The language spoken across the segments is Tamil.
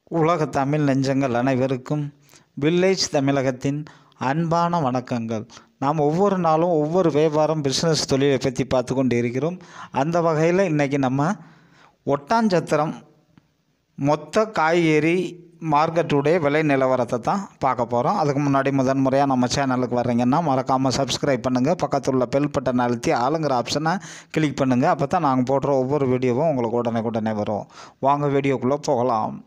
உலக தமிழ் நெஞ்சங்கள் அனைவருக்கும் வில்லேஜ் தமிழகத்தின் அன்பான வணக்கங்கள் நாம் ஒவ்வொரு நாளும் ஒவ்வொரு வியாபாரம் பிஸ்னஸ் தொழிலை பற்றி பார்த்து கொண்டு இருக்கிறோம் அந்த வகையில் இன்றைக்கி நம்ம ஒட்டாஞ்சத்திரம் மொத்த காய்கறி மார்க்கெட்டுடைய விலை நிலவரத்தை தான் பார்க்க போகிறோம் அதுக்கு முன்னாடி முதன் முறையாக நம்ம சேனலுக்கு வர்றீங்கன்னா மறக்காமல் சப்ஸ்கிரைப் பண்ணுங்கள் பக்கத்தில் உள்ள பெல் பட்டன் அழுத்தி ஆளுங்கிற ஆப்ஷனை கிளிக் பண்ணுங்கள் அப்போ தான் நாங்கள் போடுற ஒவ்வொரு வீடியோவும் உங்களுக்கு உடனே உடனே வரும் வாங்க வீடியோக்குள்ளே போகலாம்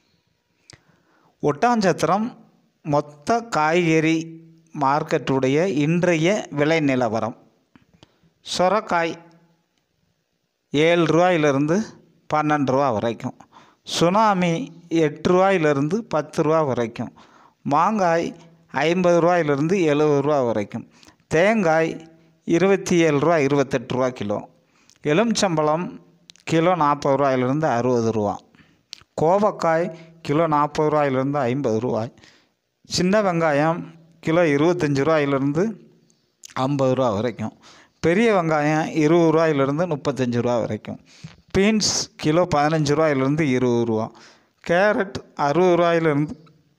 ஒட்டாஞ்சத்திரம் மொத்த காய்கறி மார்க்கெட்டுடைய இன்றைய விலை நிலவரம் சொரக்காய் ஏழு ரூபாயிலிருந்து பன்னெண்டு ரூபா வரைக்கும் சுனாமி எட்டு ரூபாயிலிருந்து பத்து ரூபா வரைக்கும் மாங்காய் ஐம்பது ரூபாயிலிருந்து எழுபது ரூபா வரைக்கும் தேங்காய் இருபத்தி ஏழு ரூபா இருபத்தெட்டு ரூபா கிலோ எலுமிச்சம்பழம் கிலோ நாற்பது ரூபாயிலிருந்து அறுபது ரூபா கோவக்காய் கிலோ நாற்பது ரூபாயிலிருந்து ஐம்பது ரூபாய் சின்ன வெங்காயம் கிலோ இருபத்தஞ்சி ரூபாயிலிருந்து ஐம்பது ரூபா வரைக்கும் பெரிய வெங்காயம் இருபது ரூபாயிலிருந்து முப்பத்தஞ்சு ரூபா வரைக்கும் பீன்ஸ் கிலோ பதினஞ்சு ரூபாயிலிருந்து இருபது ரூபா கேரட் அறுபது ரூபாயிலிருந்து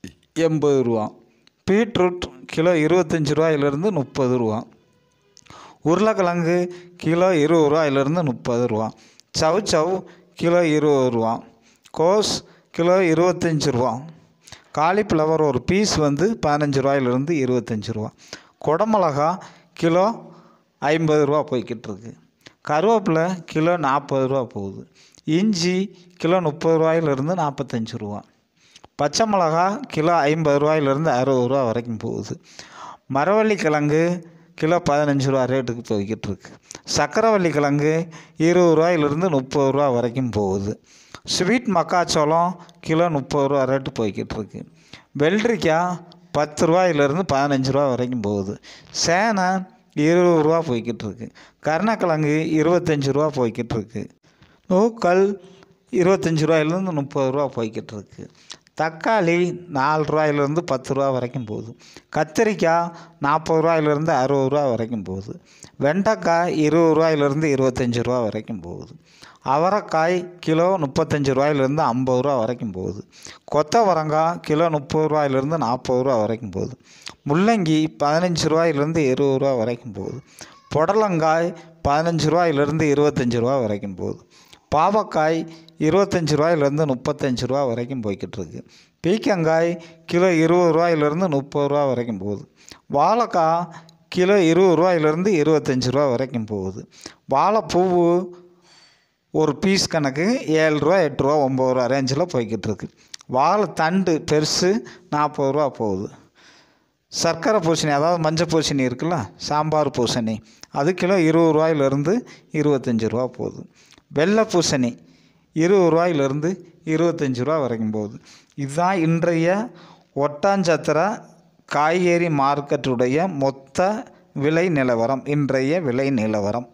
எண்பது ரூபா பீட்ரூட் கிலோ இருபத்தஞ்சி ரூபாயிலிருந்து முப்பது ரூபா உருளைக்கிழங்கு கிலோ இருபது ரூபாயிலிருந்து முப்பது ரூபா சவ் சவ் கிலோ இருபது ரூபா கோஸ் கிலோ இருபத்தஞ்சி ரூபா காலிஃப்ளவர் ஒரு பீஸ் வந்து பதினஞ்சு ரூபாயிலிருந்து இருபத்தஞ்சி ரூபா குடமிளகா கிலோ ஐம்பது ரூபா போய்கிட்டு இருக்கு கருவேப்பிலை கிலோ நாற்பது ரூபா போகுது இஞ்சி கிலோ முப்பது ரூபாயிலிருந்து நாற்பத்தஞ்சு ரூபா பச்சை மிளகா கிலோ ஐம்பது ரூபாயிலிருந்து அறுபது ரூபா வரைக்கும் போகுது மரவள்ளி கிழங்கு கிலோ பதினஞ்சு ரூபா ரேட்டுக்கு போய்கிட்டு இருக்கு சக்கரவள்ளி கிழங்கு இருபது ரூபாயிலிருந்து முப்பது ரூபா வரைக்கும் போகுது ஸ்வீட் மக்காச்சோளம் கிலோ முப்பது ரூபா ரேட்டு போய்கிட்டு இருக்கு வெள்ளரிக்காய் பத்து ரூபாயிலிருந்து பதினஞ்சு ரூபா வரைக்கும் போகுது சேனை இருபது ரூபா போய்கிட்டு இருக்கு கருணக்கிழங்கு இருபத்தஞ்சி ரூபா போய்கிட்டு இருக்கு நூக்கல் இருபத்தஞ்சி ரூபாயிலேருந்து முப்பது ரூபா போய்கிட்டு இருக்கு தக்காளி நாலு ரூபாயிலேருந்து பத்து ரூபா வரைக்கும் போகுது கத்திரிக்காய் நாற்பது ரூபாயிலேருந்து அறுபது ரூபா வரைக்கும் போகுது வெண்டைக்காய் இருபது ரூபாயிலேருந்து இருபத்தஞ்சி ரூபா வரைக்கும் போகுது அவரைக்காய் கிலோ முப்பத்தஞ்சு ரூபாயிலேருந்து ஐம்பது ரூபா வரைக்கும் போகுது கொத்தவரங்காய் கிலோ முப்பது ரூபாயிலேருந்து நாற்பது ரூபா வரைக்கும் போகுது முள்ளங்கி பதினஞ்சு ரூபாயிலேருந்து இருபது ரூபா வரைக்கும் போகுது புடலங்காய் பதினஞ்சு ரூபாயிலேருந்து இருபத்தஞ்சி ரூபா வரைக்கும் போகுது பாவக்காய் இருபத்தஞ்சி ரூபாயிலேருந்து முப்பத்தஞ்சு ரூபா வரைக்கும் போய்கிட்டு இருக்கு பீக்கங்காய் கிலோ இருபது ரூபாயிலேருந்து முப்பது ரூபா வரைக்கும் போகுது வாழைக்காய் கிலோ இருபது ரூபாயிலேருந்து இருபத்தஞ்சி ரூபா வரைக்கும் போகுது வாழைப்பூவு ஒரு பீஸ் கணக்கு ஏழு ரூபா எட்டு ரூபா ஒம்பது ரூபா ரேஞ்சில் போய்கிட்டு இருக்கு வாழை தண்டு பெருசு நாற்பது ரூபா போகுது சர்க்கரை பூசணி அதாவது மஞ்சள் பூசணி இருக்குல்ல சாம்பார் பூசணி அது கிலோ இருபது ரூபாயிலிருந்து இருபத்தஞ்சி ரூபா போகுது வெள்ளை பூசணி இருபது ரூபாயிலிருந்து இருபத்தஞ்சி ரூபா வரைக்கும் போகுது இதுதான் இன்றைய ஒட்டாஞ்சத்திர காய்கறி மார்க்கெட்டுடைய மொத்த விலை நிலவரம் இன்றைய விலை நிலவரம்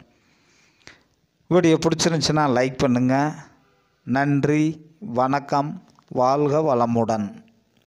வீடியோ பிடிச்சிருந்துச்சுன்னா லைக் பண்ணுங்கள் நன்றி வணக்கம் வாழ்க வளமுடன்